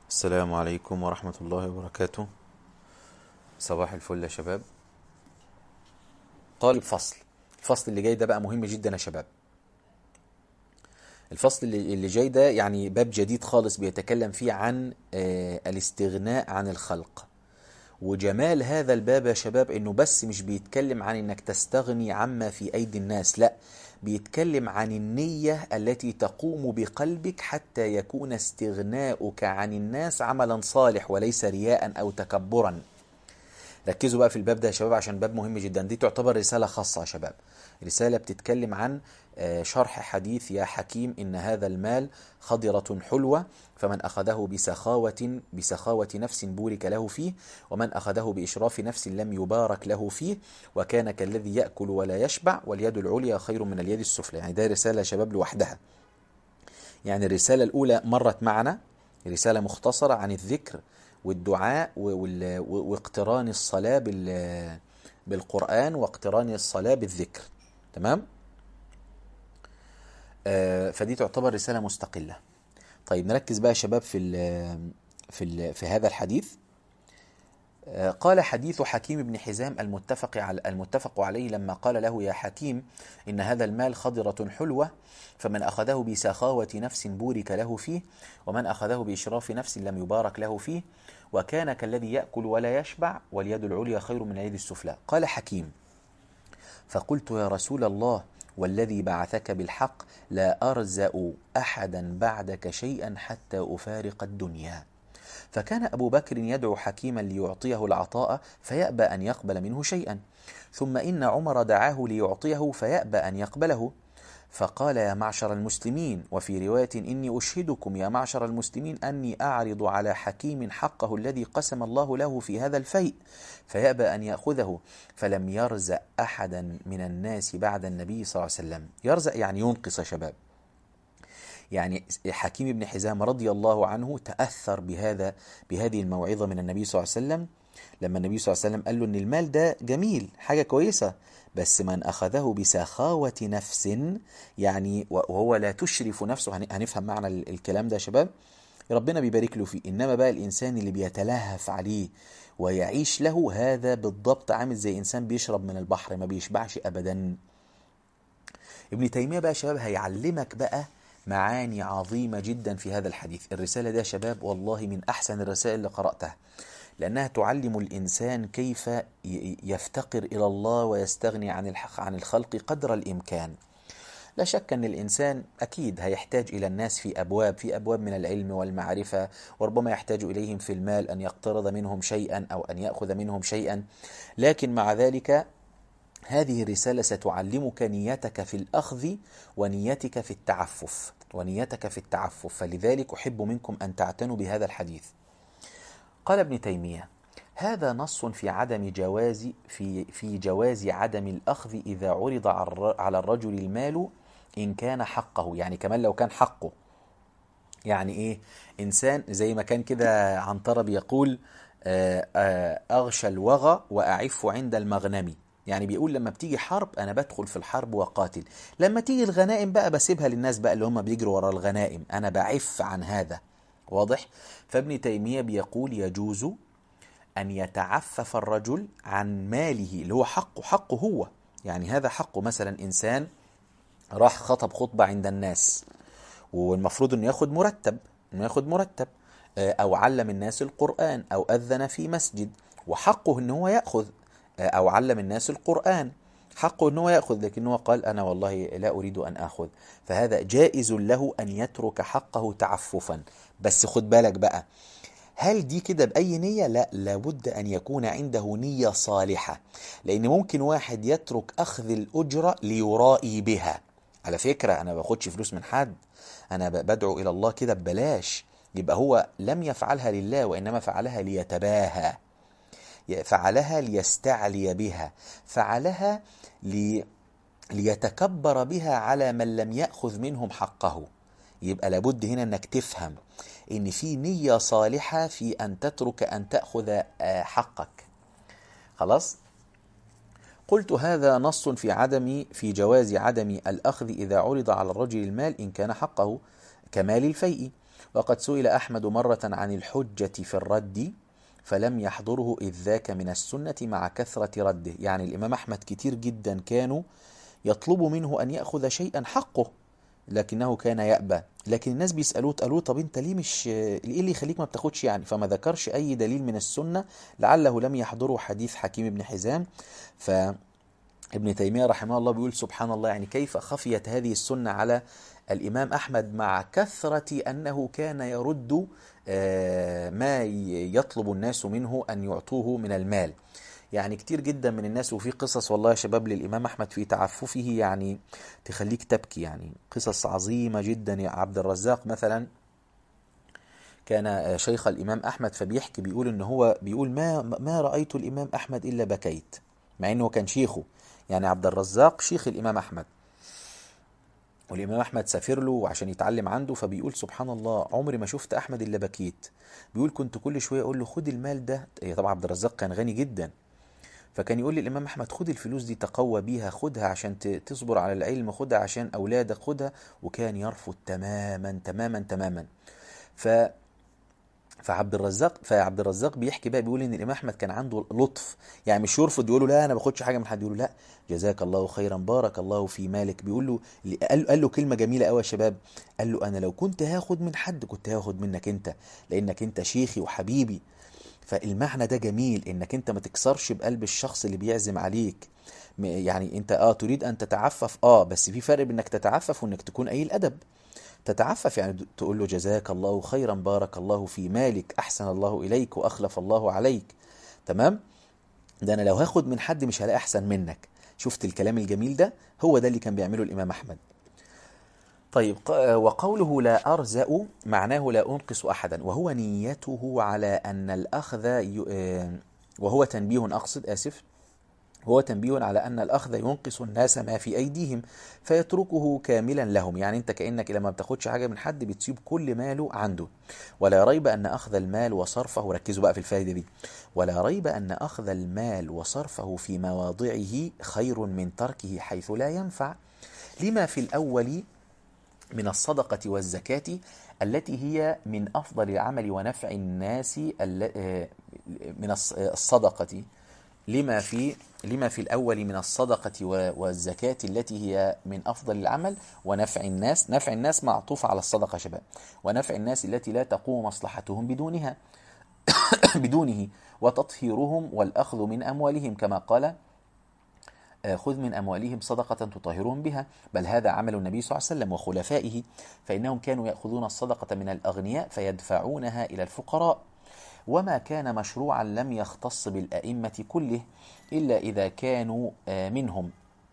السلام عليكم ورحمة الله وبركاته صباح الفل يا شباب طالب فصل الفصل اللي جاي ده بقى مهم جدا يا شباب الفصل اللي اللي جاي ده يعني باب جديد خالص بيتكلم فيه عن آه، الاستغناء عن الخلق وجمال هذا الباب يا شباب انه بس مش بيتكلم عن انك تستغني عما في ايدي الناس لا بيتكلم عن النية التي تقوم بقلبك حتى يكون استغناؤك عن الناس عملا صالح وليس رياء او تكبرا ركزوا بقى في الباب ده يا شباب عشان باب مهم جدا دي تعتبر رسالة خاصة يا شباب رسالة بتتكلم عن آه، شرح حديث يا حكيم إن هذا المال خضرة حلوة فمن أخذه بسخاوة بسخاوة نفس بورك له فيه ومن أخذه بإشراف نفس لم يبارك له فيه وكان كالذي يأكل ولا يشبع واليد العليا خير من اليد السفلى يعني ده رسالة يا شباب لوحدها يعني الرسالة الأولى مرت معنا رسالة مختصرة عن الذكر والدعاء و- وال- و- واقتران الصلاة بال- بالقرآن واقتران الصلاة بالذكر تمام آه، فدي تعتبر رسالة مستقلة طيب نركز بقى يا شباب في ال في ال في هذا الحديث آه، قال حديث حكيم بن حزام المتفق على المتفق عليه لما قال له يا حكيم إن هذا المال خضرة حلوة فمن أخذه بسخاوة نفس بورك له فيه ومن أخذه بإشراف نفس لم يبارك له فيه وكان كالذي يأكل ولا يشبع واليد العليا خير من اليد السفلى قال حكيم فقلت يا رسول الله والذي بعثك بالحق لا أرزأ أحدا بعدك شيئا حتى أفارق الدنيا فكان أبو بكر يدعو حكيما ليعطيه العطاء فيأبى أن يقبل منه شيئا ثم إن عمر دعاه ليعطيه فيأبى أن يقبله فقال يا معشر المسلمين وفي رواية إني أشهدكم يا معشر المسلمين أني أعرض على حكيم حقه الذي قسم الله له في هذا الفيء فيأبى أن يأخذه فلم يرزأ أحدا من الناس بعد النبي صلى الله عليه وسلم يرزأ يعني ينقص يا شباب يعني حكيم بن حزام رضي الله عنه تأثر بهذا بهذه الموعظة من النبي صلى الله عليه وسلم لما النبي صلى الله عليه وسلم قال له ان المال ده جميل حاجة كويسة بس من أخذه بسخاوة نفس يعني وهو لا تشرف نفسه هن- هنفهم معنى ال- الكلام ده يا شباب ربنا بيبارك له فيه إنما بقى الإنسان اللي بيتلهف عليه ويعيش له هذا بالضبط عامل زي إنسان بيشرب من البحر ما بيشبعش أبدا ابن تيمية بقى يا شباب هيعلمك بقى معاني عظيمة جدا في هذا الحديث الرسالة دي يا شباب والله من أحسن الرسائل اللي قرأتها لأنها تعلم الإنسان كيف ي- يفتقر إلى الله ويستغني عن الحق عن الخلق قدر الإمكان لا شك أن الإنسان أكيد هيحتاج إلى الناس في أبواب في أبواب من العلم والمعرفة وربما يحتاج إليهم في المال أن يقترض منهم شيئا أو أن يأخذ منهم شيئا لكن مع ذلك هذه الرسالة ستعلمك نيتك في الأخذ ونيتك في التعفف ونيتك في التعفف فلذلك أحب منكم أن تعتنوا بهذا الحديث قال ابن تيمية هذا نص في عدم جواز في في جواز عدم الأخذ إذا عرض على الر- على الرجل المال إن كان حقه يعني كمان لو كان حقه يعني ايه انسان زي ما كان كده عنترة بيقول آه، آه، اغشى الوغى واعف عند المغنم يعني بيقول لما بتيجي حرب انا بدخل في الحرب وقاتل لما تيجي الغنائم بقى بسيبها للناس بقى اللي هم بيجروا ورا الغنائم انا بعف عن هذا واضح فابن تيمية بيقول يجوز أن يتعفف الرجل عن ماله اللي هو حقه حقه هو يعني هذا حقه مثلا إنسان راح خطب خطبة عند الناس والمفروض انه ياخد مرتب انه ياخد مرتب آه، او علم الناس القرآن او اذن في مسجد وحقه ان هو ياخذ آه، او علم الناس القرآن حقه ان هو ياخذ لكن هو قال انا والله لا اريد ان اخذ فهذا جائز له ان يترك حقه تعففا بس خد بالك بقى هل دي كده بأي نية؟ لا لابد أن يكون عنده نية صالحة لأن ممكن واحد يترك أخذ الأجرة ليرائي بها على فكرة أنا ما باخدش فلوس من حد أنا ب- بدعو إلى الله كده ببلاش يبقى هو لم يفعلها لله وإنما فعلها ليتباهى فعلها ليستعلي بها فعلها لي ليتكبر بها على من لم يأخذ منهم حقه يبقى لابد هنا انك تفهم ان في نية صالحة في ان تترك ان تأخذ آه، حقك خلاص قلت هذا نص في عدم في جواز عدم الأخذ إذا عرض على الرجل المال إن كان حقه كمال الفيء وقد سئل أحمد مرة عن الحجة في الرد فلم يحضره إذ ذاك من السنة مع كثرة رده يعني الإمام أحمد كتير جدا كانوا يطلبوا منه أن يأخذ شيئا حقه لكنه كان يأبى لكن الناس بيسألوه قالوا طب انت ليه مش ايه اللي يخليك ما بتاخدش يعني فما ذكرش اي دليل من السنة لعله لم يحضره حديث حكيم بن حزام ف ابن تيمية رحمه الله بيقول سبحان الله يعني كيف خفيت هذه السنة على الإمام أحمد مع كثرة أنه كان يرد ما يطلب الناس منه أن يعطوه من المال يعني كتير جدا من الناس وفي قصص والله يا شباب للإمام أحمد في تعففه يعني تخليك تبكي يعني قصص عظيمة جدا يا عبد الرزاق مثلا كان شيخ الإمام أحمد فبيحكي بيقول إن هو بيقول ما ما رأيت الإمام أحمد إلا بكيت مع إنه كان شيخه يعني عبد الرزاق شيخ الإمام أحمد والإمام أحمد سافر له عشان يتعلم عنده فبيقول سبحان الله عمري ما شفت أحمد إلا بكيت بيقول كنت كل شوية أقول له خد المال ده طبعا عبد الرزاق كان غني جدا فكان يقول لي الإمام أحمد خد الفلوس دي تقوى بيها خدها عشان تصبر على العلم خدها عشان أولادك خدها وكان يرفض تماما تماما تماما ف فعبد الرزاق فعبد الرزاق بيحكي بقى بيقول ان الامام احمد كان عنده لطف يعني مش يرفض يقول له لا انا ما باخدش حاجه من حد يقول له لا جزاك الله خيرا بارك الله في مالك بيقول له قال, قال له كلمه جميله قوي يا شباب قال له انا لو كنت هاخد من حد كنت هاخد منك انت لانك انت شيخي وحبيبي فالمعنى ده جميل انك انت ما تكسرش بقلب الشخص اللي بيعزم عليك يعني انت اه تريد ان تتعفف اه بس في فرق بين انك تتعفف وانك تكون قليل ادب تتعفف يعني تقول له جزاك الله خيرا بارك الله في مالك احسن الله اليك واخلف الله عليك تمام ده انا لو هاخد من حد مش هلاقي احسن منك شفت الكلام الجميل ده هو ده اللي كان بيعمله الامام احمد طيب وقوله لا أرزأ معناه لا أنقص أحدا وهو نيته على أن الأخذ وهو تنبيه أقصد آسف هو تنبيه على أن الأخذ ينقص الناس ما في أيديهم فيتركه كاملا لهم يعني أنت كأنك لما بتاخدش حاجة من حد بتسيب كل ماله عنده ولا ريب أن أخذ المال وصرفه ركزوا بقى في الفائدة دي ولا ريب أن أخذ المال وصرفه في مواضعه خير من تركه حيث لا ينفع لما في الأول من الصدقة والزكاة التي هي من أفضل العمل ونفع الناس من الصدقة لما في لما في الأول من الصدقة والزكاة التي هي من أفضل العمل ونفع الناس نفع الناس معطوف على الصدقة شباب ونفع الناس التي لا تقوم مصلحتهم بدونها بدونه وتطهيرهم والأخذ من أموالهم كما قال خذ من أموالهم صدقة تطهرهم بها بل هذا عمل النبي صلى الله عليه وسلم وخلفائه فإنهم كانوا يأخذون الصدقة من الأغنياء فيدفعونها إلى الفقراء وما كان مشروعا لم يختص بالأئمة كله إلا إذا كانوا منهم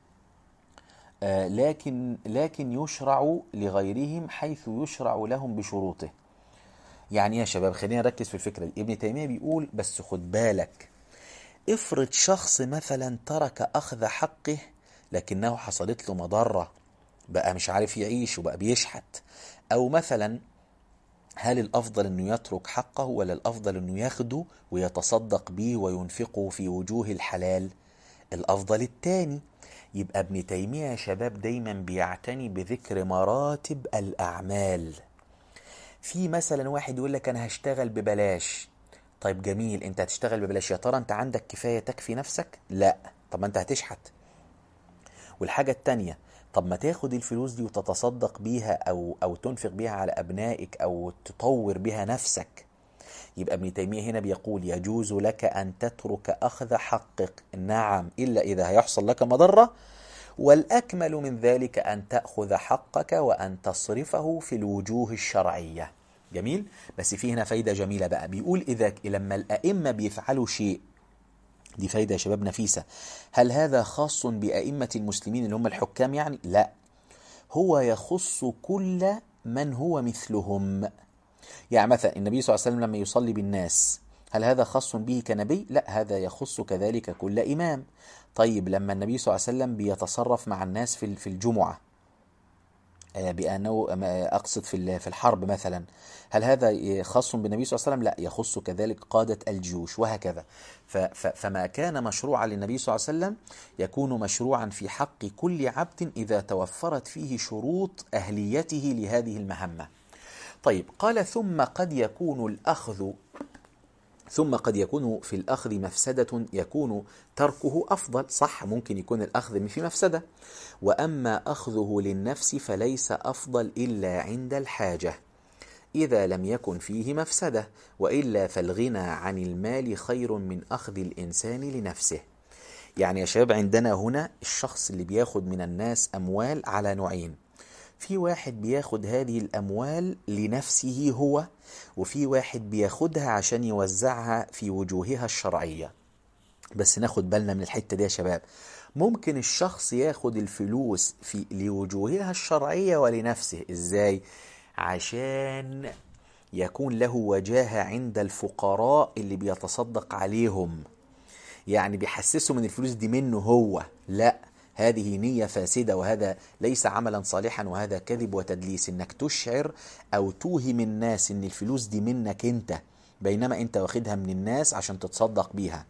لكن لكن يشرع لغيرهم حيث يشرع لهم بشروطه يعني يا شباب خلينا نركز في الفكرة دي ابن تيمية بيقول بس خد بالك افرض شخص مثلا ترك أخذ حقه لكنه حصلت له مضرة بقى مش عارف يعيش وبقى بيشحت أو مثلا هل الأفضل أنه يترك حقه ولا الأفضل أنه ياخده ويتصدق به وينفقه في وجوه الحلال الأفضل التاني يبقى ابن تيمية يا شباب دايما بيعتني بذكر مراتب الأعمال في مثلا واحد يقول لك أنا هشتغل ببلاش طيب جميل انت هتشتغل ببلاش يا ترى انت عندك كفاية تكفي نفسك لا طب ما انت هتشحت والحاجة التانية طب ما تاخد الفلوس دي وتتصدق بيها او او تنفق بيها على ابنائك او تطور بها نفسك يبقى ابن تيمية هنا بيقول يجوز لك ان تترك اخذ حقك نعم الا اذا هيحصل لك مضرة والاكمل من ذلك ان تاخذ حقك وان تصرفه في الوجوه الشرعيه جميل بس في هنا فايدة جميلة بقى بيقول إذا لما الأئمة بيفعلوا شيء دي فايدة يا شباب نفيسة هل هذا خاص بأئمة المسلمين اللي هم الحكام يعني لا هو يخص كل من هو مثلهم يعني مثلا النبي صلى الله عليه وسلم لما يصلي بالناس هل هذا خاص به كنبي لا هذا يخص كذلك كل إمام طيب لما النبي صلى الله عليه وسلم بيتصرف مع الناس في في الجمعة بأنه أقصد في في الحرب مثلا هل هذا خاص بالنبي صلى الله عليه وسلم لا يخص كذلك قادة الجيوش وهكذا فما كان مشروعا للنبي صلى الله عليه وسلم يكون مشروعا في حق كل عبد إذا توفرت فيه شروط أهليته لهذه المهمة طيب قال ثم قد يكون الأخذ ثم قد يكون في الأخذ مفسدة يكون تركه أفضل صح ممكن يكون الأخذ في مفسدة وأما أخذه للنفس فليس أفضل إلا عند الحاجة إذا لم يكن فيه مفسدة وإلا فالغنى عن المال خير من أخذ الإنسان لنفسه يعني يا شباب عندنا هنا الشخص اللي بياخد من الناس أموال على نوعين في واحد بياخد هذه الأموال لنفسه هو وفي واحد بياخدها عشان يوزعها في وجوهها الشرعية بس ناخد بالنا من الحتة دي يا شباب ممكن الشخص ياخد الفلوس في لوجوهها الشرعية ولنفسه ازاي عشان يكون له وجاهة عند الفقراء اللي بيتصدق عليهم يعني بيحسسوا من الفلوس دي منه هو لا هذه نية فاسدة وهذا ليس عملا صالحا وهذا كذب وتدليس انك تشعر او توهم الناس ان الفلوس دي منك انت بينما انت واخدها من الناس عشان تتصدق بيها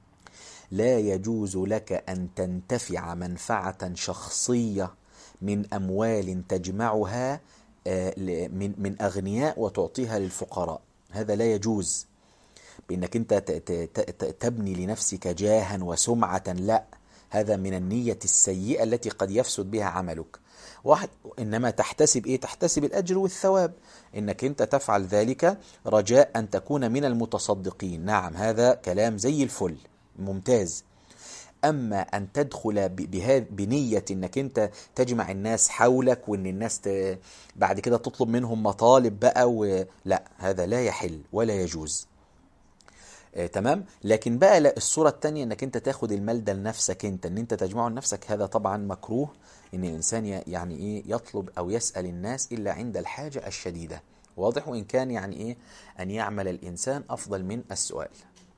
لا يجوز لك ان تنتفع منفعة شخصية من اموال تجمعها من من اغنياء وتعطيها للفقراء هذا لا يجوز بانك انت تبني لنفسك جاها وسمعة لا هذا من النية السيئة التي قد يفسد بها عملك واحد إنما تحتسب إيه تحتسب الأجر والثواب إنك أنت تفعل ذلك رجاء أن تكون من المتصدقين نعم هذا كلام زي الفل ممتاز أما أن تدخل بنية أنك أنت تجمع الناس حولك وأن الناس ت... بعد كده تطلب منهم مطالب بقى و... لا هذا لا يحل ولا يجوز آه، تمام لكن بقى لا الصورة التانية انك انت تاخد المال ده لنفسك انت ان انت تجمعه لنفسك هذا طبعا مكروه ان الانسان ي- يعني ايه يطلب او يسأل الناس الا عند الحاجة الشديدة واضح وان كان يعني ايه ان يعمل الانسان افضل من السؤال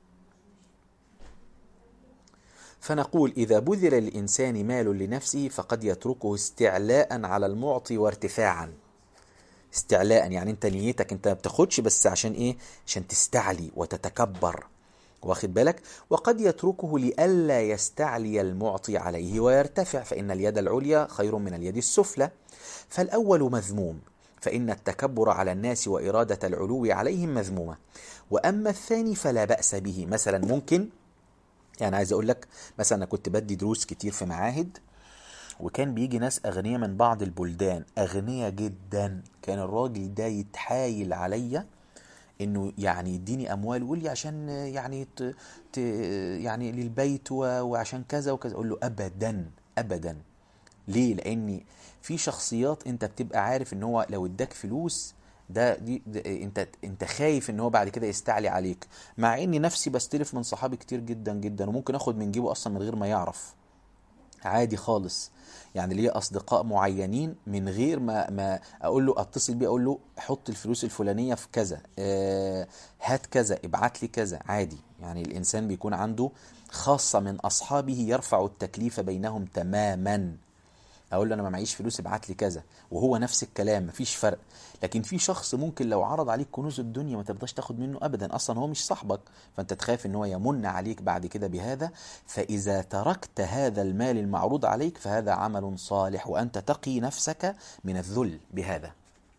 فنقول إذا بذل للإنسان مال لنفسه فقد يتركه استعلاء على المعطي وارتفاعا استعلاء يعني انت نيتك انت ما بتاخدش بس عشان ايه عشان تستعلي وتتكبر واخد بالك وقد يتركه لئلا يستعلي المعطي عليه ويرتفع فإن اليد العليا خير من اليد السفلى فالأول مذموم فإن التكبر على الناس وإرادة العلو عليهم مذمومة وأما الثاني فلا بأس به مثلا ممكن يعني عايز اقول لك مثلا انا كنت بدي دروس كتير في معاهد وكان بيجي ناس اغنياء من بعض البلدان اغنياء جدا كان الراجل ده يتحايل عليا انه يعني يديني اموال ويقول لي عشان يعني ت... ت... يعني للبيت و... وعشان كذا وكذا اقول له ابدا ابدا ليه لاني في شخصيات انت بتبقى عارف ان هو لو اداك فلوس ده, دي ده انت انت خايف ان هو بعد كده يستعلي عليك مع اني نفسي بستلف من صحابي كتير جدا جدا وممكن اخد من جيبه اصلا من غير ما يعرف عادي خالص يعني ليا اصدقاء معينين من غير ما ما اقول له اتصل بيه اقول له حط الفلوس الفلانيه في كذا آه هات كذا ابعت لي كذا عادي يعني الانسان بيكون عنده خاصه من اصحابه يرفع التكليف بينهم تماما اقول له انا ما معيش فلوس ابعت لي كذا وهو نفس الكلام مفيش فرق لكن في شخص ممكن لو عرض عليك كنوز الدنيا ما ترضاش تاخد منه ابدا اصلا هو مش صاحبك فانت تخاف ان هو يمن عليك بعد كده بهذا فاذا تركت هذا المال المعروض عليك فهذا عمل صالح وانت تقي نفسك من الذل بهذا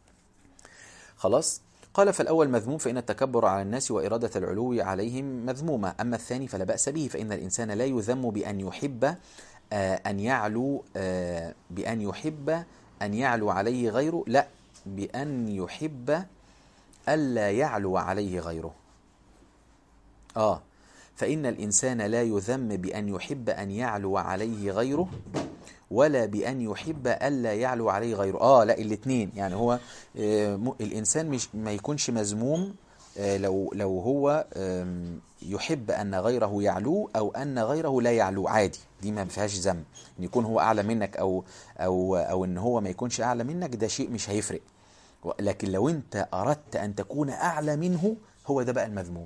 خلاص قال فالأول مذموم فإن التكبر على الناس وإرادة العلو عليهم مذمومة أما الثاني فلا بأس به فإن الإنسان لا يذم بأن يحب آه، أن يعلو آه، بأن يحب أن يعلو عليه غيره لا بأن يحب ألا يعلو عليه غيره آه فإن الإنسان لا يذم بأن يحب أن يعلو عليه غيره ولا بأن يحب ألا يعلو عليه غيره آه لا الاتنين يعني هو آه، م- الإنسان مش ما يكونش مذموم آه، لو لو هو آم، يحب أن غيره يعلو أو أن غيره لا يعلو عادي دي ما فيهاش ذم إن يكون هو أعلى منك أو أو أو إن هو ما يكونش أعلى منك ده شيء مش هيفرق و- لكن لو أنت أردت أن تكون أعلى منه هو ده بقى المذموم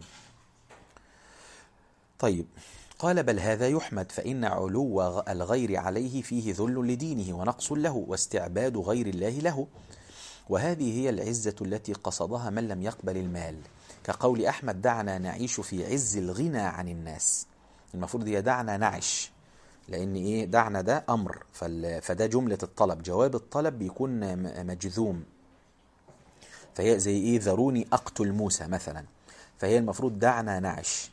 طيب قال بل هذا يحمد فإن علو غ- الغير عليه فيه ذل لدينه ونقص له واستعباد غير الله له وهذه هي العزة التي قصدها من لم يقبل المال كقول أحمد دعنا نعيش في عز الغنى عن الناس المفروض هي دعنا نعش لأن إيه دعنا ده أمر فال- فده جملة الطلب جواب الطلب بيكون م- مجذوم فهي زي ايه ذروني اقتل موسى مثلا فهي المفروض دعنا نعش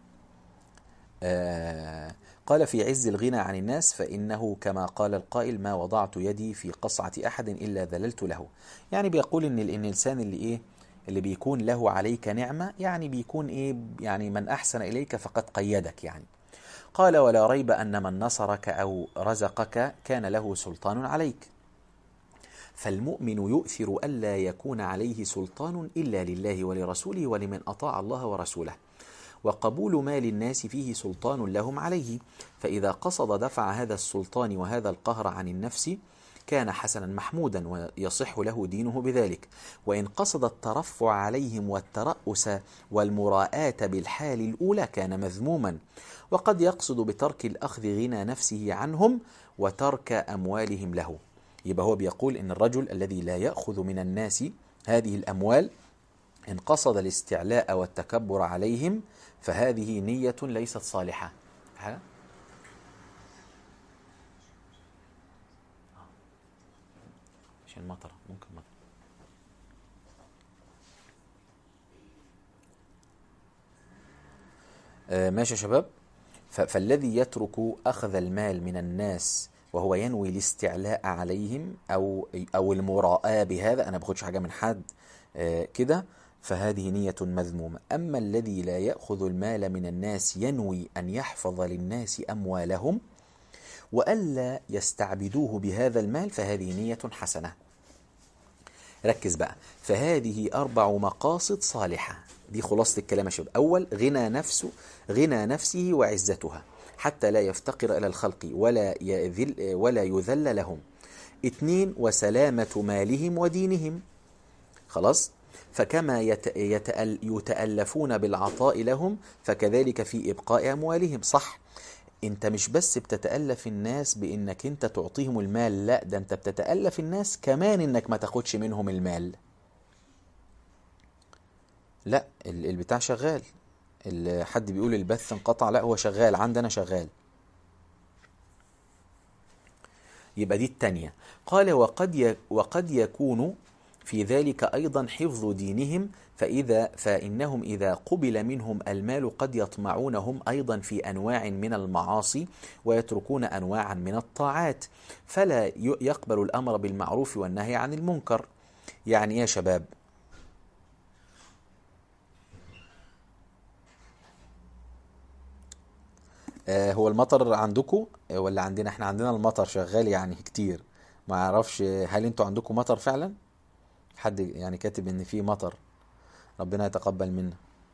آه قال في عز الغنى عن الناس فإنه كما قال القائل ما وضعت يدي في قصعة أحد إلا ذللت له يعني بيقول إن الإنسان اللي إيه اللي بيكون له عليك نعمة يعني بيكون إيه يعني من أحسن إليك فقد قيدك يعني قال ولا ريب أن من نصرك أو رزقك كان له سلطان عليك فالمؤمن يؤثر ألا يكون عليه سلطان إلا لله ولرسوله ولمن أطاع الله ورسوله وقبول مال الناس فيه سلطان لهم عليه فإذا قصد دفع هذا السلطان وهذا القهر عن النفس كان حسنا محمودا ويصح له دينه بذلك وإن قصد الترفع عليهم والترأس والمراءاة بالحال الأولى كان مذموما وقد يقصد بترك الأخذ غنى نفسه عنهم وترك أموالهم له يبقى هو بيقول إن الرجل الذي لا يأخذ من الناس هذه الأموال إن قصد الاستعلاء والتكبر عليهم فهذه نية ليست صالحة حاجة؟ عشان مطر ممكن مطر آه ماشي يا شباب فالذي يترك أخذ المال من الناس وهو ينوي الاستعلاء عليهم أو أو المراءة بهذا أنا باخدش حاجة من حد آه كده فهذه نية مذمومة أما الذي لا يأخذ المال من الناس ينوي أن يحفظ للناس أموالهم وألا يستعبدوه بهذا المال فهذه نية حسنة ركز بقى فهذه أربع مقاصد صالحة دي خلاصة الكلام يا شباب أول غنى نفسه غنى نفسه وعزتها حتى لا يفتقر إلى الخلق ولا يذل ولا يذل لهم اثنين وسلامة مالهم ودينهم خلاص فكما يتألفون بالعطاء لهم فكذلك في إبقاء أموالهم صح انت مش بس بتتألف الناس بانك انت تعطيهم المال لا ده انت بتتألف الناس كمان انك ما تاخدش منهم المال لا البتاع شغال حد بيقول البث انقطع لا هو شغال عندنا شغال يبقى دي التانية قال وقد ي... وقد يكون في ذلك أيضا حفظ دينهم فإذا فإنهم إذا قبل منهم المال قد يطمعونهم أيضا في أنواع من المعاصي ويتركون أنواعا من الطاعات فلا يقبل الأمر بالمعروف والنهي عن المنكر يعني يا شباب آه هو المطر عندكم ولا عندنا احنا عندنا المطر شغال يعني كتير ما اعرفش هل انتوا عندكم مطر فعلا حد يعني كاتب ان في مطر ربنا يتقبل منا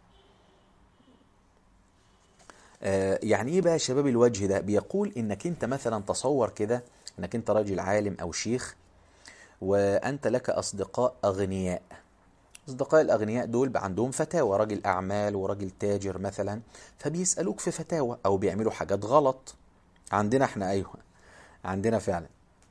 آه يعني ايه بقى يا شباب الوجه ده بيقول انك انت مثلا تصور كده انك انت راجل عالم او شيخ وانت لك اصدقاء اغنياء اصدقاء الاغنياء دول عندهم فتاوى راجل اعمال وراجل تاجر مثلا فبيسالوك في فتاوى او بيعملوا حاجات غلط عندنا احنا ايوه عندنا فعلا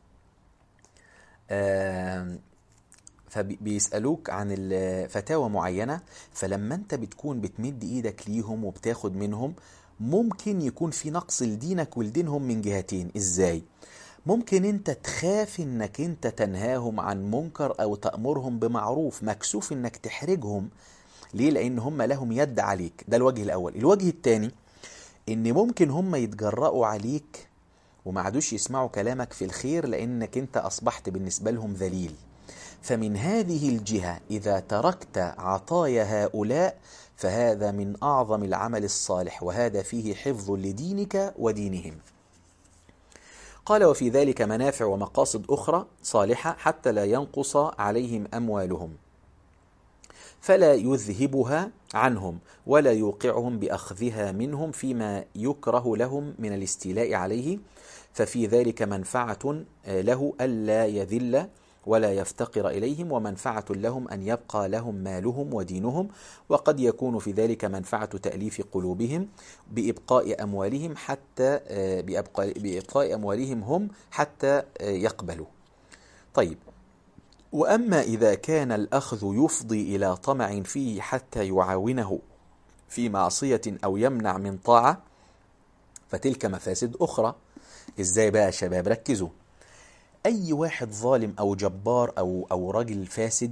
آه فبيسألوك عن فتاوى معينة فلما انت بتكون بتمد ايدك ليهم وبتاخد منهم ممكن يكون في نقص لدينك ولدينهم من جهتين ازاي ممكن انت تخاف انك انت تنهاهم عن منكر او تأمرهم بمعروف مكسوف انك تحرجهم ليه لان هم لهم يد عليك ده الوجه الاول الوجه الثاني ان ممكن هم يتجرأوا عليك وما عادوش يسمعوا كلامك في الخير لانك انت اصبحت بالنسبة لهم ذليل فمن هذه الجهة إذا تركت عطايا هؤلاء فهذا من أعظم العمل الصالح وهذا فيه حفظ لدينك ودينهم قال وفي ذلك منافع ومقاصد أخرى صالحة حتى لا ينقص عليهم أموالهم فلا يذهبها عنهم ولا يوقعهم بأخذها منهم فيما يكره لهم من الاستيلاء عليه ففي ذلك منفعة له ألا يذل ولا يفتقر إليهم ومنفعة لهم أن يبقى لهم مالهم ودينهم وقد يكون في ذلك منفعة تأليف قلوبهم بإبقاء أموالهم حتى بإبقاء, بإبقاء أموالهم هم حتى يقبلوا طيب وأما إذا كان الأخذ يفضي إلى طمع فيه حتى يعاونه في معصية أو يمنع من طاعة فتلك مفاسد أخرى إزاي بقى يا شباب ركزوا اي واحد ظالم او جبار او او راجل فاسد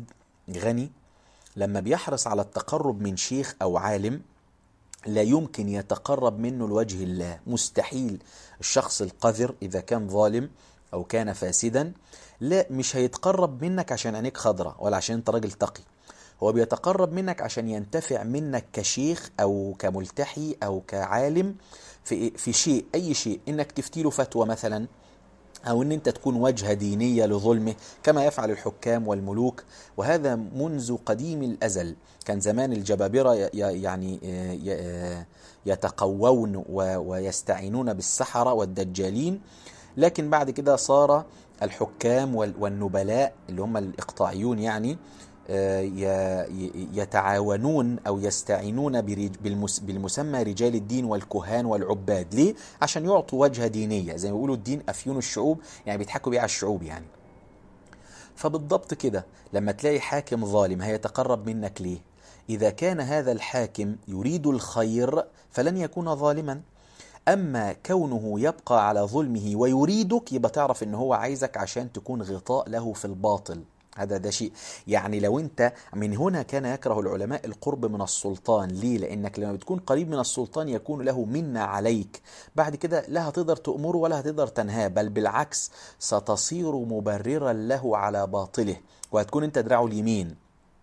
غني لما بيحرص على التقرب من شيخ أو عالم لا يمكن يتقرب منه لوجه الله مستحيل الشخص القذر إذا كان ظالم أو كان فاسدا لا مش هيتقرب منك عشان عينيك خضرة ولا عشان انت راجل تقي هو بيتقرب منك عشان ينتفع منك كشيخ او كملتحي او كعالم في في شيء اي شيء انك تفتي له فتوى مثلا او ان انت تكون وجهه دينيه لظلمه كما يفعل الحكام والملوك وهذا منذ قديم الازل كان زمان الجبابره ي- ي- يعني آه، ي- آه، يتقوون و- ويستعينون بالسحره والدجالين لكن بعد كده صار الحكام وال- والنبلاء اللي هم الاقطاعيون يعني آه، ي- ي- يتعاونون او يستعينون برج- بالمس- بالمسمى رجال الدين والكهان والعباد ليه عشان يعطوا وجهه دينيه زي ما بيقولوا الدين افيون الشعوب يعني بيضحكوا بيه على الشعوب يعني فبالضبط كده لما تلاقي حاكم ظالم هيتقرب منك ليه إذا كان هذا الحاكم يريد الخير فلن يكون ظالما أما كونه يبقى على ظلمه ويريدك يبقى تعرف إن هو عايزك عشان تكون غطاء له في الباطل هذا ده شيء يعني لو انت من هنا كان يكره العلماء القرب من السلطان ليه لانك لما بتكون قريب من السلطان يكون له منة عليك بعد كده لا هتقدر تأمره ولا هتقدر تنهاه بل بالعكس ستصير مبررا له على باطله وهتكون انت دراعه اليمين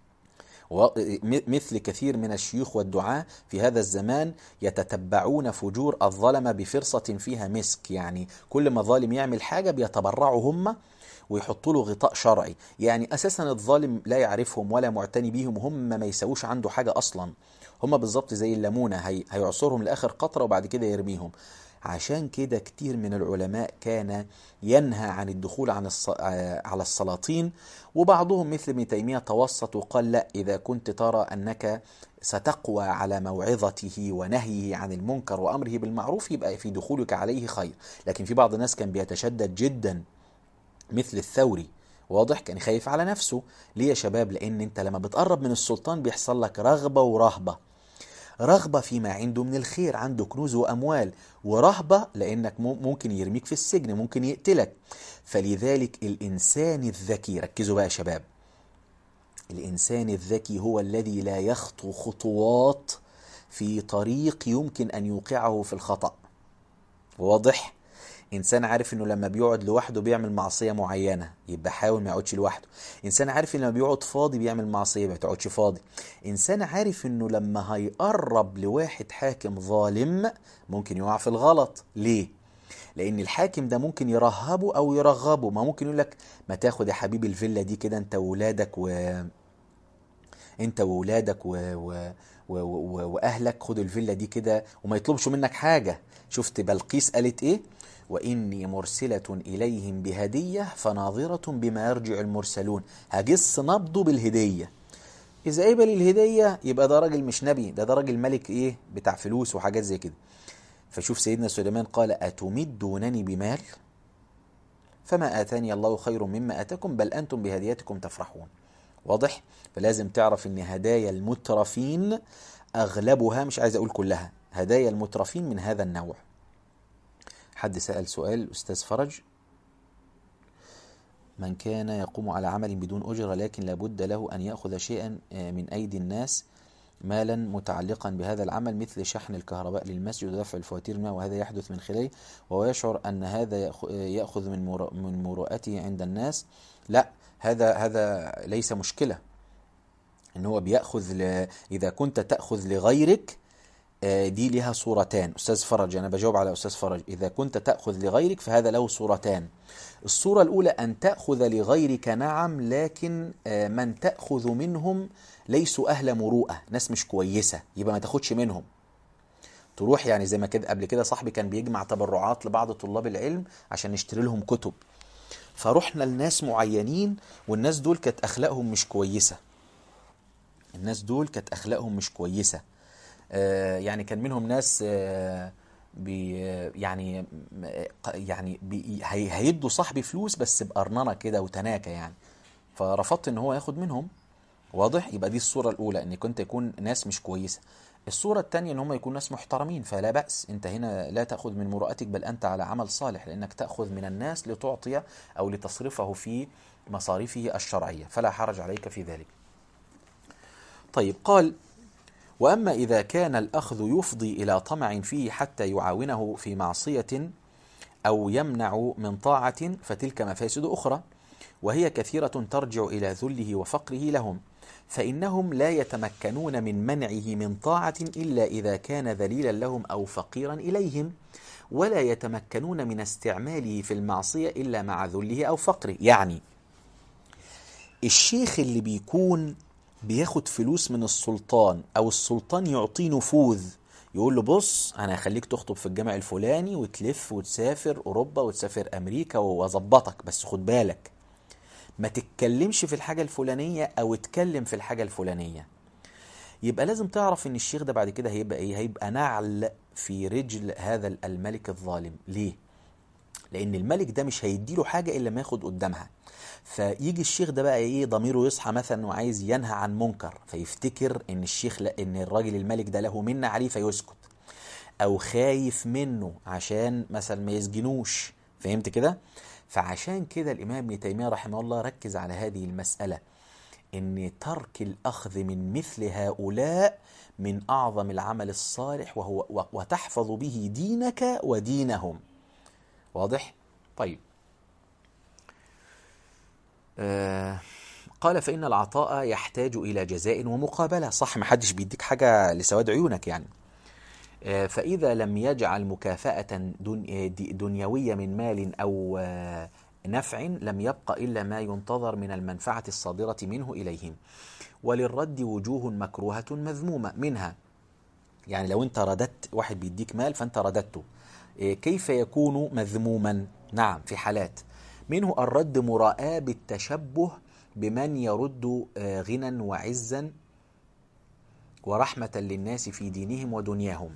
ومثل كثير من الشيوخ والدعاة في هذا الزمان يتتبعون فجور الظلمة بفرصة فيها مسك يعني كل ما ظالم يعمل حاجة بيتبرعوا هم ويحطوا له غطاء شرعي يعني أساسا الظالم لا يعرفهم ولا معتني بيهم وهم ما يسووش عنده حاجة أصلا هم بالظبط زي الليمونة هي هيعصرهم لآخر قطرة وبعد كده يرميهم عشان كده كتير من العلماء كان ينهى عن الدخول عن الص... على السلاطين وبعضهم مثل ابن تيمية توسط وقال لا إذا كنت ترى أنك ستقوى على موعظته ونهيه عن المنكر وأمره بالمعروف يبقى في دخولك عليه خير لكن في بعض الناس كان بيتشدد جدا مثل الثوري واضح كان خايف على نفسه ليه يا شباب لأن أنت لما بتقرب من السلطان بيحصل لك رغبة ورهبة رغبة فيما عنده من الخير عنده كنوز وأموال ورهبة لأنك ممكن يرميك في السجن ممكن يقتلك فلذلك الإنسان الذكي ركزوا بقى يا شباب الإنسان الذكي هو الذي لا يخطو خطوات في طريق يمكن أن يوقعه في الخطأ واضح؟ انسان عارف انه لما بيقعد لوحده بيعمل معصيه معينه يبقى حاول ما يقعدش لوحده انسان عارف انه لما بيقعد فاضي بيعمل معصيه ما تقعدش فاضي انسان عارف انه لما هيقرب لواحد حاكم ظالم ممكن يقع في الغلط ليه لان الحاكم ده ممكن يرهبه او يرغبه ما ممكن يقول لك ما تاخد يا حبيبي الفيلا دي كده انت وولادك و انت وولادك و... و... و... و... واهلك خدوا الفيلا دي كده وما يطلبش منك حاجه شفت بلقيس قالت ايه وإني مرسلة إليهم بهدية فناظرة بما يرجع المرسلون هجس نبضه بالهدية إذا قبل الهدية يبقى ده راجل مش نبي ده ده راجل ملك إيه بتاع فلوس وحاجات زي كده فشوف سيدنا سليمان قال أتمدونني بمال فما آتاني الله خير مما آتاكم بل أنتم بهديتكم تفرحون واضح فلازم تعرف ان هدايا المترفين اغلبها مش عايز اقول كلها هدايا المترفين من هذا النوع حد سأل سؤال أستاذ فرج من كان يقوم على عمل بدون أجرة لكن لابد له أن يأخذ شيئا من أيدي الناس مالا متعلقا بهذا العمل مثل شحن الكهرباء للمسجد ودفع الفواتير الماء وهذا يحدث من خلاله وهو يشعر أن هذا يأخذ من من مروءته عند الناس لا هذا هذا ليس مشكلة ان هو بياخذ ل... اذا كنت تاخذ لغيرك دي لها صورتان أستاذ فرج أنا بجاوب على أستاذ فرج إذا كنت تأخذ لغيرك فهذا له صورتان الصورة الأولى أن تأخذ لغيرك نعم لكن من تأخذ منهم ليسوا أهل مروءة ناس مش كويسة يبقى ما تاخدش منهم تروح يعني زي ما كده قبل كده صاحبي كان بيجمع تبرعات لبعض طلاب العلم عشان نشتري لهم كتب فرحنا لناس معينين والناس دول كانت أخلاقهم مش كويسة الناس دول كانت أخلاقهم مش كويسة يعني كان منهم ناس بي يعني يعني بي هيدوا صاحبي فلوس بس بقرننه كده وتناكه يعني فرفضت ان هو ياخد منهم واضح يبقى دي الصوره الاولى ان كنت يكون ناس مش كويسه الصوره الثانيه ان هم يكونوا ناس محترمين فلا باس انت هنا لا تاخذ من مروءتك بل انت على عمل صالح لانك تاخذ من الناس لتعطي او لتصرفه في مصاريفه الشرعيه فلا حرج عليك في ذلك طيب قال واما اذا كان الاخذ يفضي الى طمع فيه حتى يعاونه في معصيه او يمنع من طاعه فتلك مفاسد اخرى وهي كثيره ترجع الى ذله وفقره لهم فانهم لا يتمكنون من منعه من طاعه الا اذا كان ذليلا لهم او فقيرا اليهم ولا يتمكنون من استعماله في المعصيه الا مع ذله او فقره يعني الشيخ اللي بيكون بياخد فلوس من السلطان او السلطان يعطيه نفوذ يقول له بص انا هخليك تخطب في الجامع الفلاني وتلف وتسافر اوروبا وتسافر امريكا واظبطك بس خد بالك ما تتكلمش في الحاجه الفلانيه او اتكلم في الحاجه الفلانيه يبقى لازم تعرف ان الشيخ ده بعد كده هيبقى ايه هيبقى نعل في رجل هذا الملك الظالم ليه لان الملك ده مش هيديله حاجه الا ما ياخد قدامها فيجي الشيخ ده بقى ايه ضميره يصحى مثلا وعايز ينهى عن منكر فيفتكر ان الشيخ لا ان الراجل الملك ده له منه عليه فيسكت او خايف منه عشان مثلا ما يسجنوش فهمت كده فعشان كده الامام ابن تيميه رحمه الله ركز على هذه المساله ان ترك الاخذ من مثل هؤلاء من اعظم العمل الصالح وهو وتحفظ به دينك ودينهم واضح طيب آه قال فإن العطاء يحتاج إلى جزاء ومقابلة صح ما حدش بيديك حاجة لسواد عيونك يعني آه فإذا لم يجعل مكافأة دن دنيوية من مال أو آه نفع لم يبق إلا ما ينتظر من المنفعة الصادرة منه إليهم وللرد وجوه مكروهة مذمومة منها يعني لو أنت رددت واحد بيديك مال فأنت رددته كيف يكون مذموما نعم في حالات منه الرد مراءة بالتشبه بمن يرد غنى وعزا ورحمة للناس في دينهم ودنياهم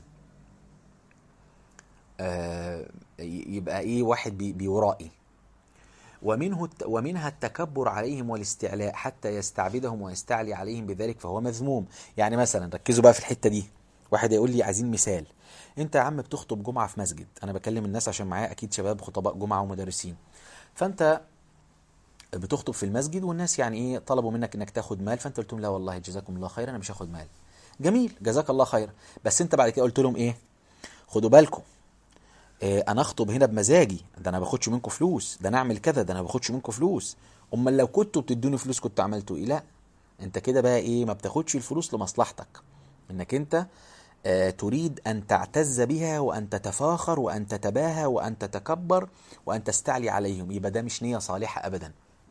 يبقى ايه واحد بيرائي ومنه ومنها التكبر عليهم والاستعلاء حتى يستعبدهم ويستعلي عليهم بذلك فهو مذموم يعني مثلا ركزوا بقى في الحتة دي واحد يقول لي عايزين مثال انت يا عم بتخطب جمعة في مسجد انا بكلم الناس عشان معايا اكيد شباب خطباء جمعة ومدرسين فانت بتخطب في المسجد والناس يعني ايه طلبوا منك انك تاخد مال فانت قلت لهم لا والله جزاكم الله خير انا مش هاخد مال جميل جزاك الله خير بس انت بعد كده قلت لهم ايه خدوا بالكم إيه انا اخطب هنا بمزاجي ده انا باخدش منكم فلوس ده انا اعمل كذا ده انا باخدش منكم فلوس امال لو كنتوا بتدوني فلوس كنت عملتوا ايه لا انت كده بقى ايه ما بتاخدش الفلوس لمصلحتك انك انت آه تريد ان تعتز بها وان تتفاخر وان تتباهى وان تتكبر وان تستعلي عليهم يبقى ده مش نيه صالحه ابدا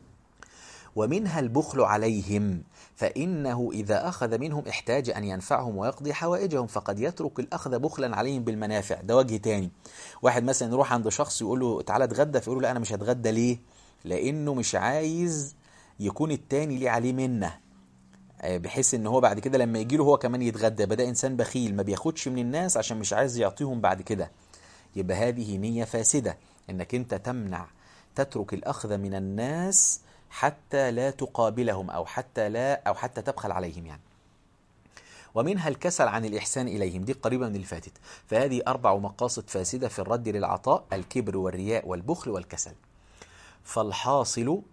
ومنها البخل عليهم فإنه إذا أخذ منهم احتاج أن ينفعهم ويقضي حوائجهم فقد يترك الأخذ بخلا عليهم بالمنافع ده وجه تاني واحد مثلا يروح عند شخص يقول له تعالى اتغدى فيقول له لا أنا مش هتغدى ليه لأنه مش عايز يكون التاني ليه عليه منه بحيث ان هو بعد كده لما يجي له هو كمان يتغدى بدا انسان بخيل ما بياخدش من الناس عشان مش عايز يعطيهم بعد كده يبقى هذه نيه فاسده انك انت تمنع تترك الاخذ من الناس حتى لا تقابلهم او حتى لا او حتى تبخل عليهم يعني ومنها الكسل عن الإحسان إليهم دي قريبة من اللي فاتت فهذه أربع مقاصد فاسدة في الرد للعطاء الكبر والرياء والبخل والكسل فالحاصل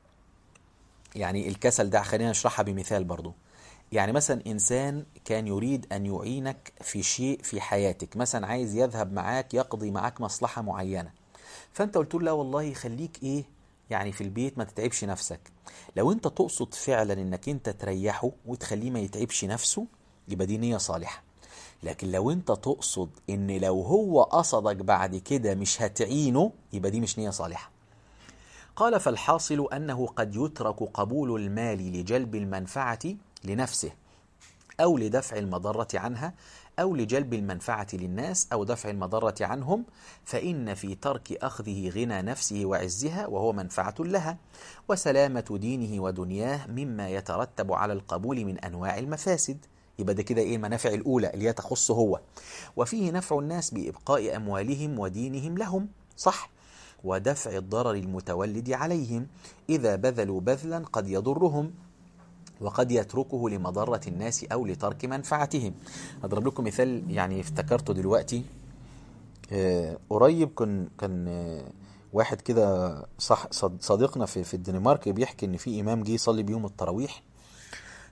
يعني الكسل ده خلينا نشرحها بمثال برضو يعني مثلا إنسان كان يريد أن يعينك في شيء في حياتك مثلا عايز يذهب معاك يقضي معاك مصلحة معينة فأنت قلت له لا والله خليك إيه يعني في البيت ما تتعبش نفسك لو انت تقصد فعلا انك انت تريحه وتخليه ما يتعبش نفسه يبقى دي نية صالحة لكن لو انت تقصد ان لو هو قصدك بعد كده مش هتعينه يبقى دي مش نية صالحة قال فالحاصل انه قد يترك قبول المال لجلب المنفعة لنفسه او لدفع المضرة عنها أو لجلب المنفعة للناس أو دفع المضرة عنهم فإن في ترك أخذه غنى نفسه وعزها وهو منفعة لها وسلامة دينه ودنياه مما يترتب على القبول من أنواع المفاسد يبقى ده كده ايه المنافع الاولى اللي هي تخصه هو وفيه نفع الناس بابقاء اموالهم ودينهم لهم صح ودفع الضرر المتولد عليهم اذا بذلوا بذلا قد يضرهم وقد يتركه لمضرة الناس أو لترك منفعتهم أضرب لكم مثال يعني افتكرته دلوقتي آه قريب كان كان آه واحد كده صح صديقنا في في الدنمارك بيحكي ان في امام جه يصلي بيهم التراويح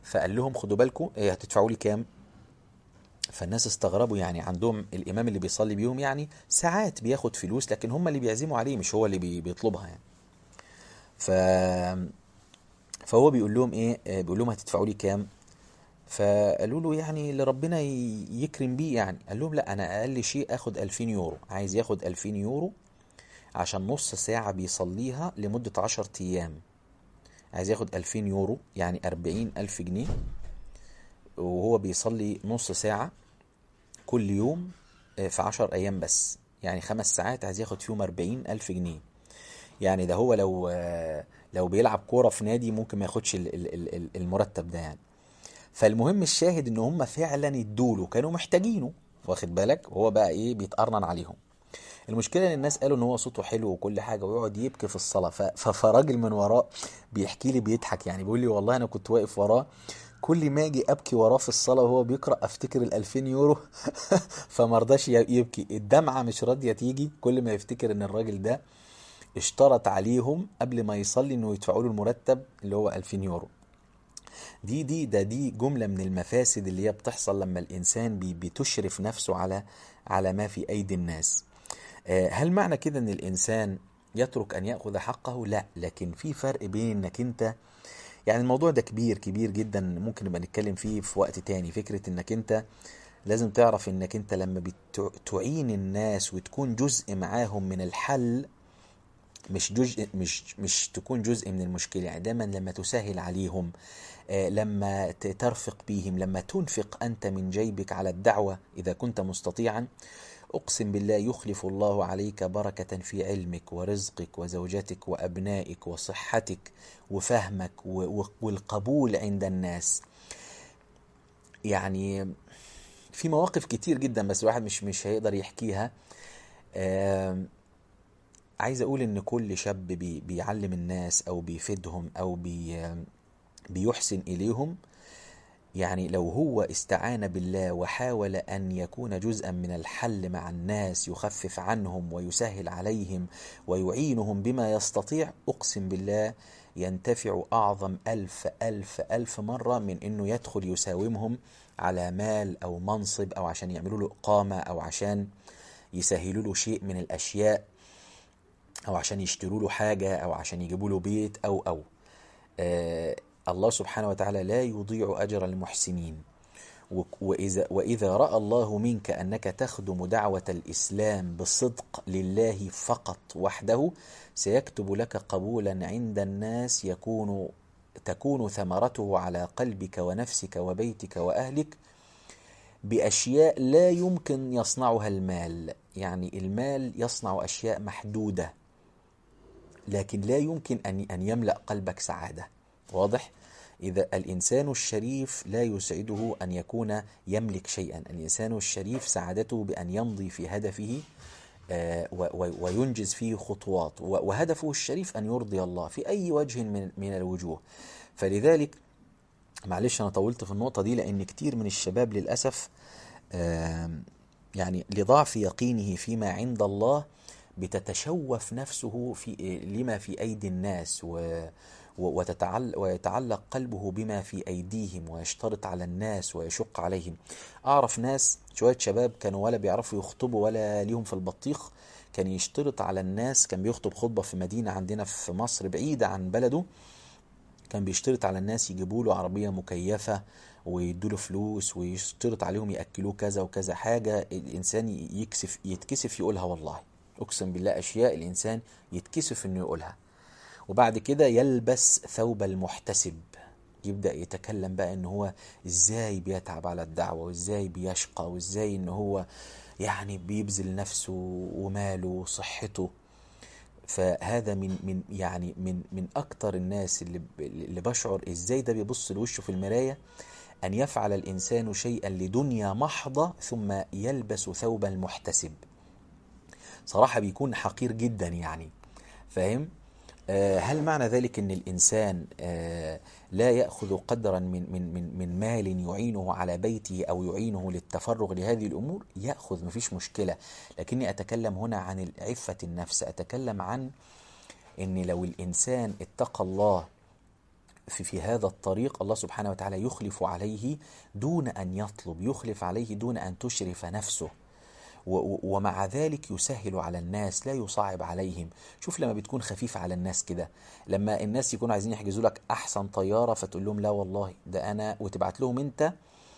فقال لهم خدوا بالكم إيه هتدفعوا لي كام فالناس استغربوا يعني عندهم الامام اللي بيصلي بيهم يعني ساعات بياخد فلوس لكن هم اللي بيعزموا عليه مش هو اللي بي- بيطلبها يعني ف فهو بيقول لهم ايه آه، بيقول لهم هتدفعوا لي كام فقالوا له يعني اللي ربنا ي- يكرم بيه يعني قال لهم لا انا اقل شيء اخد 2000 يورو عايز ياخد 2000 يورو عشان نص ساعة بيصليها لمدة 10 ايام عايز ياخد 2000 يورو يعني 40 ألف جنيه وهو بيصلي نص ساعة كل يوم آه، في 10 أيام بس يعني خمس ساعات عايز ياخد فيهم 40 ألف جنيه يعني ده هو لو آه، لو بيلعب كورة في نادي ممكن ما ياخدش ال- ال- ال- ال- المرتب ده يعني فالمهم الشاهد ان هم فعلا ادوله كانوا محتاجينه واخد بالك وهو بقى ايه بيتقرنن عليهم المشكله ان الناس قالوا ان هو صوته حلو وكل حاجه ويقعد يبكي في الصلاه ف- ف- فراجل من وراه بيحكي لي بيضحك يعني بيقول لي والله انا كنت واقف وراه كل ما اجي ابكي وراه في الصلاه وهو بيقرا افتكر ال 2000 يورو فما رضاش ي- يبكي الدمعه مش راضيه تيجي كل ما يفتكر ان الراجل ده اشترط عليهم قبل ما يصلي انه يدفعوا له المرتب اللي هو 2000 يورو دي دي ده دي جملة من المفاسد اللي هي بتحصل لما الإنسان بي بتشرف نفسه على على ما في أيدي الناس آه، هل معنى كده إن الإنسان يترك أن يأخذ حقه؟ لا لكن في فرق بين إنك أنت يعني الموضوع ده كبير كبير جدا ممكن نبقى نتكلم فيه في وقت تاني فكرة إنك أنت لازم تعرف إنك أنت لما بتعين الناس وتكون جزء معاهم من الحل مش جزء مش مش تكون جزء من المشكلة يعني دايما لما تسهل عليهم آه، لما ت- ترفق بهم لما تنفق أنت من جيبك على الدعوة إذا كنت مستطيعا أقسم بالله يخلف الله عليك بركة في علمك ورزقك وزوجتك وأبنائك وصحتك وفهمك و- و- والقبول عند الناس يعني في مواقف كتير جدا بس الواحد مش مش هيقدر يحكيها آم، عايز اقول ان كل شاب بي بيعلم الناس او بيفيدهم او بي بيحسن اليهم يعني لو هو استعان بالله وحاول ان يكون جزءا من الحل مع الناس يخفف عنهم ويسهل عليهم ويعينهم بما يستطيع اقسم بالله ينتفع اعظم الف الف الف مره من انه يدخل يساومهم على مال او منصب او عشان يعملوا له اقامه او عشان يسهلوا له شيء من الاشياء او عشان يشتروا له حاجه او عشان يجيبوا له بيت او او آه الله سبحانه وتعالى لا يضيع اجر المحسنين و- واذا واذا راى الله منك انك تخدم دعوه الاسلام بصدق لله فقط وحده سيكتب لك قبولا عند الناس يكون تكون ثمرته على قلبك ونفسك وبيتك واهلك باشياء لا يمكن يصنعها المال يعني المال يصنع اشياء محدوده لكن لا يمكن أن أن يملأ قلبك سعادة واضح؟ إذا الإنسان الشريف لا يسعده أن يكون يملك شيئا الإنسان الشريف سعادته بأن يمضي في هدفه آه، و- و- وينجز فيه خطوات و- وهدفه الشريف أن يرضي الله في أي وجه من من الوجوه فلذلك معلش أنا طولت في النقطة دي لأن كتير من الشباب للأسف آم، يعني لضعف يقينه فيما عند الله بتتشوف نفسه في لما في أيدي الناس و و- وتتعلق ويتعلق قلبه بما في أيديهم ويشترط على الناس ويشق عليهم أعرف ناس شوية شباب كانوا ولا بيعرفوا يخطبوا ولا ليهم في البطيخ كان يشترط على الناس كان بيخطب خطبة في مدينة عندنا في مصر بعيدة عن بلده كان بيشترط على الناس يجيبوا له عربية مكيفة ويدوا له فلوس ويشترط عليهم يأكلوه كذا وكذا حاجة الإنسان يكسف يتكسف يقولها والله أقسم بالله أشياء الإنسان يتكسف إنه يقولها وبعد كده يلبس ثوب المحتسب يبدأ يتكلم بقى إن هو إزاي بيتعب على الدعوة وإزاي بيشقى وإزاي إن هو يعني بيبذل نفسه وماله وصحته فهذا من من يعني من من اكتر الناس اللي ب- اللي بشعر ازاي ده بيبص لوشه في المرايه ان يفعل الانسان شيئا لدنيا محضه ثم يلبس ثوب المحتسب صراحه بيكون حقير جدا يعني فاهم آه، هل معنى ذلك ان الانسان آه، لا ياخذ قدرا من من من من مال يعينه على بيته او يعينه للتفرغ لهذه الامور ياخذ مفيش مشكله لكني اتكلم هنا عن عفه النفس اتكلم عن ان لو الانسان اتقى الله في, في هذا الطريق الله سبحانه وتعالى يخلف عليه دون أن يطلب يخلف عليه دون أن تشرف نفسه و- و- ومع ذلك يسهل على الناس لا يصعب عليهم شوف لما بتكون خفيف على الناس كده لما الناس يكونوا عايزين يحجزوا لك أحسن طيارة فتقول لهم لا والله ده أنا وتبعت لهم أنت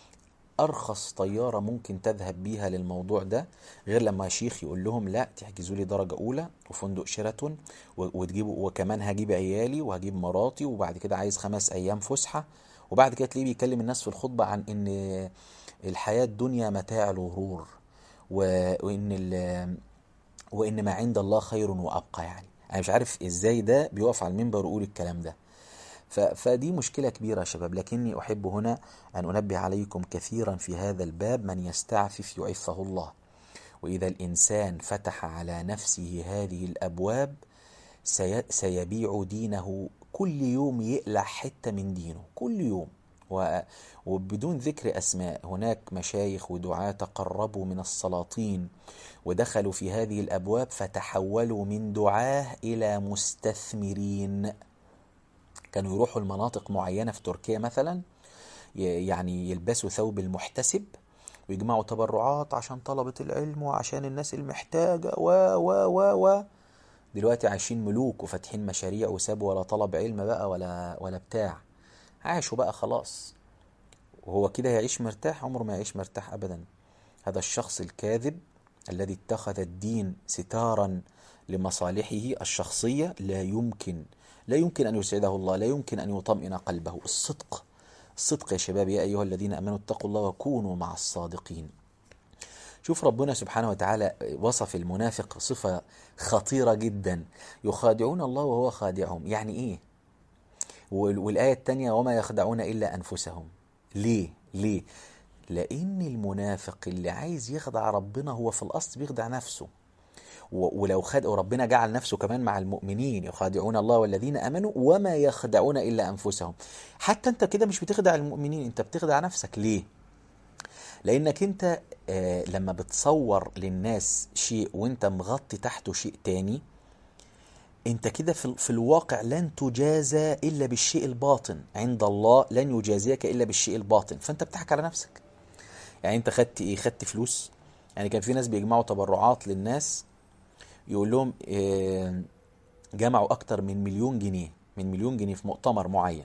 ارخص طياره ممكن تذهب بيها للموضوع ده غير لما شيخ يقول لهم لا تحجزوا لي درجه اولى وفندق شيراتون و- وتجيبوا وكمان هجيب عيالي وهجيب مراتي وبعد كده عايز خمس ايام فسحه وبعد كده تلاقيه بيكلم الناس في الخطبه عن ان الحياه الدنيا متاع الغرور و- وان ال- وان ما عند الله خير وابقى يعني انا مش عارف ازاي ده بيقف على المنبر ويقول الكلام ده ف- فدي مشكلة كبيرة يا شباب لكني أحب هنا أن أنبه عليكم كثيرا في هذا الباب من يستعفف يعفه الله وإذا الإنسان فتح على نفسه هذه الأبواب سي- سيبيع دينه كل يوم يقلع حتة من دينه كل يوم و- وبدون ذكر أسماء هناك مشايخ ودعاة تقربوا من السلاطين ودخلوا في هذه الأبواب فتحولوا من دعاه إلى مستثمرين كانوا يروحوا لمناطق معينة في تركيا مثلا ي- يعني يلبسوا ثوب المحتسب ويجمعوا تبرعات عشان طلبة العلم وعشان الناس المحتاجة و و و و دلوقتي عايشين ملوك وفاتحين مشاريع وسابوا ولا طلب علم بقى ولا ولا بتاع عاشوا بقى خلاص وهو كده يعيش مرتاح عمره ما يعيش مرتاح أبدا هذا الشخص الكاذب الذي اتخذ الدين ستارا لمصالحه الشخصية لا يمكن لا يمكن أن يسعده الله لا يمكن أن يطمئن قلبه الصدق الصدق يا شباب يا أيها الذين أمنوا اتقوا الله وكونوا مع الصادقين شوف ربنا سبحانه وتعالى وصف المنافق صفة خطيرة جدا يخادعون الله وهو خادعهم يعني إيه وال- والآية التانية وما يخدعون إلا أنفسهم ليه ليه لأن المنافق اللي عايز يخدع ربنا هو في الأصل بيخدع نفسه و- ولو خد وربنا جعل نفسه كمان مع المؤمنين يخادعون الله والذين امنوا وما يخدعون الا انفسهم حتى انت كده مش بتخدع المؤمنين انت بتخدع نفسك ليه لانك انت آه لما بتصور للناس شيء وانت مغطي تحته شيء تاني انت كده في, في الواقع لن تجازى الا بالشيء الباطن عند الله لن يجازيك الا بالشيء الباطن فانت بتضحك على نفسك يعني انت خدت ايه خدت فلوس يعني كان في ناس بيجمعوا تبرعات للناس يقول لهم آه، جمعوا اكتر من مليون جنيه من مليون جنيه في مؤتمر معين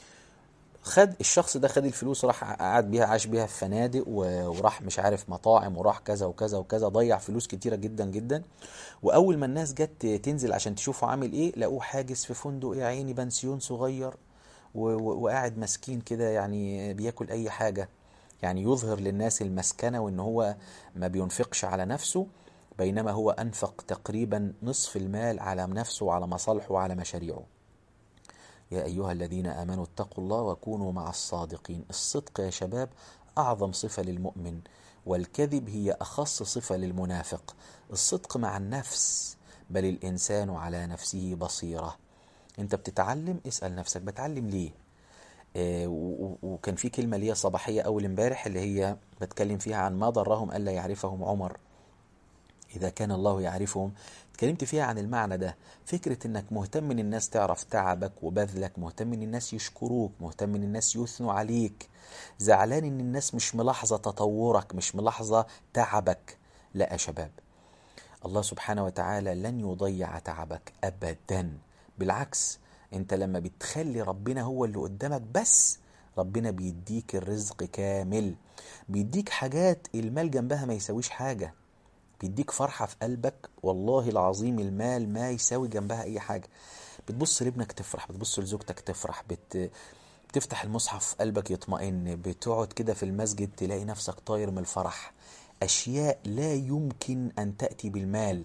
خد الشخص ده خد الفلوس راح قعد بيها عاش بيها في فنادق و- وراح مش عارف مطاعم وراح كذا وكذا وكذا ضيع فلوس كتيرة جدا جدا واول ما الناس جت تنزل عشان تشوفه عامل ايه لقوه حاجز في فندق يا عيني بنسيون صغير و- و- وقاعد مسكين كده يعني بياكل اي حاجة يعني يظهر للناس المسكنة وان هو ما بينفقش على نفسه بينما هو انفق تقريبا نصف المال على نفسه وعلى مصالحه وعلى مشاريعه يا أيها الذين آمنوا اتقوا الله وكونوا مع الصادقين الصدق يا شباب أعظم صفة للمؤمن والكذب هي أخص صفة للمنافق الصدق مع النفس بل الإنسان على نفسه بصيرة أنت بتتعلم اسأل نفسك بتعلم ليه آه، و- و- وكان في كلمة ليا صباحية أول امبارح اللي هي بتكلم فيها عن ما ضرهم ألا يعرفهم عمر إذا كان الله يعرفهم اتكلمت فيها عن المعنى ده فكرة انك مهتم ان الناس تعرف تعبك وبذلك مهتم ان الناس يشكروك مهتم ان الناس يثنوا عليك زعلان ان الناس مش ملاحظة تطورك مش ملاحظة تعبك لا يا شباب الله سبحانه وتعالى لن يضيع تعبك ابدا بالعكس انت لما بتخلي ربنا هو اللي قدامك بس ربنا بيديك الرزق كامل بيديك حاجات المال جنبها ما يساويش حاجة بيديك فرحة في قلبك والله العظيم المال ما يساوي جنبها أي حاجة بتبص لابنك تفرح بتبص لزوجتك تفرح بت... بتفتح المصحف قلبك يطمئن بتقعد كده في المسجد تلاقي نفسك طاير من الفرح أشياء لا يمكن أن تأتي بالمال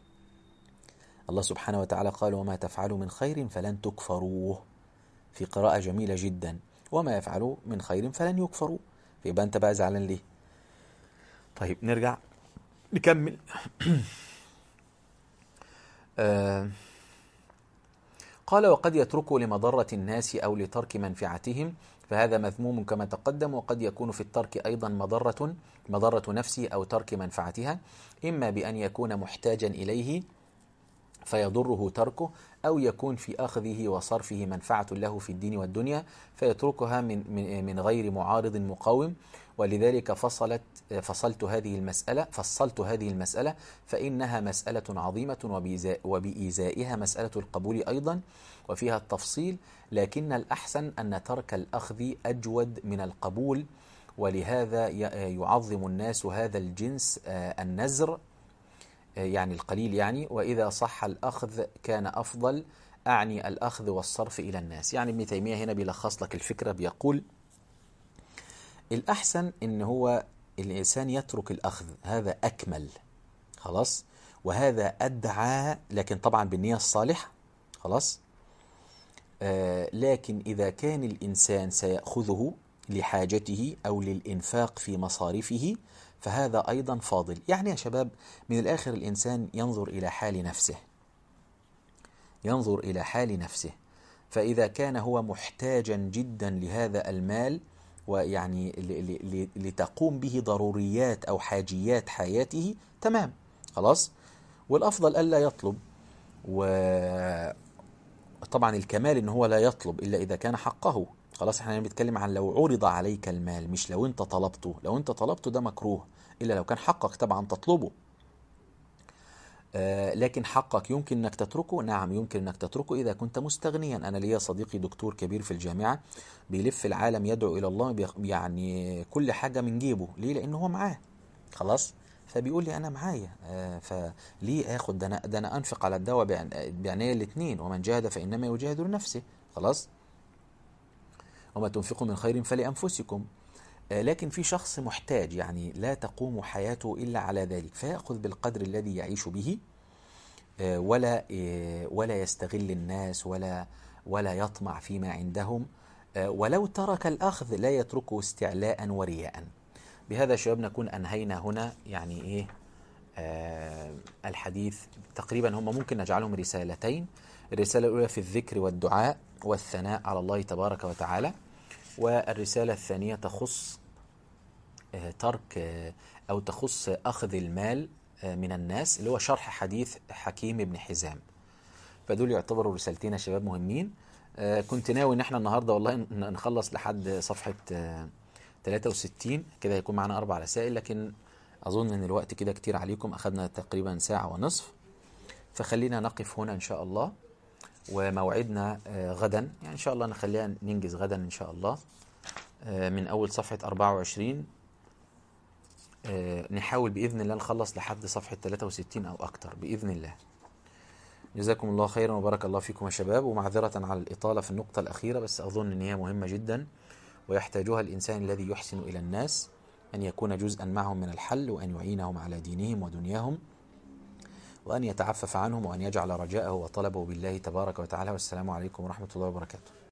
الله سبحانه وتعالى قال وما تفعلوا من خير فلن تكفروه في قراءة جميلة جدا وما يفعلوا من خير فلن يكفروا يبقى أنت بقى زعلان ليه طيب نرجع نكمل آه قال وقد يتركوا لمضرة الناس أو لترك منفعتهم فهذا مذموم كما تقدم وقد يكون في الترك أيضا مضرة مضرة نفسه أو ترك منفعتها إما بأن يكون محتاجا إليه فيضره تركه أو يكون في أخذه وصرفه منفعة له في الدين والدنيا فيتركها من, من, من غير معارض مقاوم ولذلك فصلت فصلت هذه المسألة فصلت هذه المسألة فإنها مسألة عظيمة وبإيزاء- وبإيزائها مسألة القبول أيضا وفيها التفصيل لكن الأحسن أن ترك الأخذ أجود من القبول ولهذا ي- يعظم الناس هذا الجنس آه، النزر آه، يعني القليل يعني وإذا صح الأخذ كان أفضل أعني الأخذ والصرف إلى الناس يعني ابن تيمية هنا بيلخص لك الفكرة بيقول الأحسن إن هو الإنسان يترك الأخذ هذا أكمل خلاص وهذا أدعى لكن طبعا بالنية الصالحة خلاص آه لكن إذا كان الإنسان سيأخذه لحاجته أو للإنفاق في مصارفه فهذا أيضا فاضل يعني يا شباب من الآخر الإنسان ينظر إلى حال نفسه ينظر إلى حال نفسه فإذا كان هو محتاجا جدا لهذا المال ويعني ل- ل- ل- لتقوم به ضروريات أو حاجيات حياته تمام خلاص والأفضل ألا يطلب وطبعا الكمال إن هو لا يطلب إلا إذا كان حقه خلاص احنا بنتكلم عن لو عرض عليك المال مش لو انت طلبته لو انت طلبته ده مكروه إلا لو كان حقك طبعا تطلبه آه، لكن حقك يمكن انك تتركه نعم يمكن انك تتركه اذا كنت مستغنيا انا ليا صديقي دكتور كبير في الجامعه بيلف العالم يدعو الى الله بيخ- يعني كل حاجه من جيبه ليه لان هو معاه خلاص فبيقول لي انا معايا آه، فليه اخد ده انا ده انا انفق على الدواء بعن- بعناية الاثنين ومن جاهد فانما يجاهد لنفسه خلاص وما تنفقوا من خير فلانفسكم آه، لكن في شخص محتاج يعني لا تقوم حياته الا على ذلك فياخذ بالقدر الذي يعيش به آه، ولا آه، ولا يستغل الناس ولا ولا يطمع فيما عندهم آه، ولو ترك الأخذ لا يتركه استعلاء ورياء بهذا يا شباب نكون أنهينا هنا يعني إيه آه الحديث تقريبا هم ممكن نجعلهم رسالتين الرسالة الأولى في الذكر والدعاء والثناء على الله تبارك وتعالى والرسالة الثانية تخص آه، ترك آه، أو تخص أخذ المال آه، من الناس اللي هو شرح حديث حكيم بن حزام فدول يعتبروا رسالتين يا شباب مهمين آه، كنت ناوي ان احنا النهارده والله ن- نخلص لحد صفحة آه، 63 كده هيكون معانا أربع رسائل لكن أظن إن الوقت كده كتير عليكم أخذنا تقريبا ساعة ونصف فخلينا نقف هنا إن شاء الله وموعدنا آه، غدا يعني إن شاء الله نخليها ننجز غدا إن شاء الله آه، من أول صفحة 24 آه، نحاول بإذن الله نخلص لحد صفحة 63 أو أكتر بإذن الله جزاكم الله خيرا وبارك الله فيكم يا شباب ومعذرة على الإطالة في النقطة الأخيرة بس أظن أن هي مهمة جدا ويحتاجها الإنسان الذي يحسن إلى الناس أن يكون جزءا معهم من الحل وأن يعينهم على دينهم ودنياهم وأن يتعفف عنهم وأن يجعل رجاءه وطلبه بالله تبارك وتعالى والسلام عليكم ورحمة الله وبركاته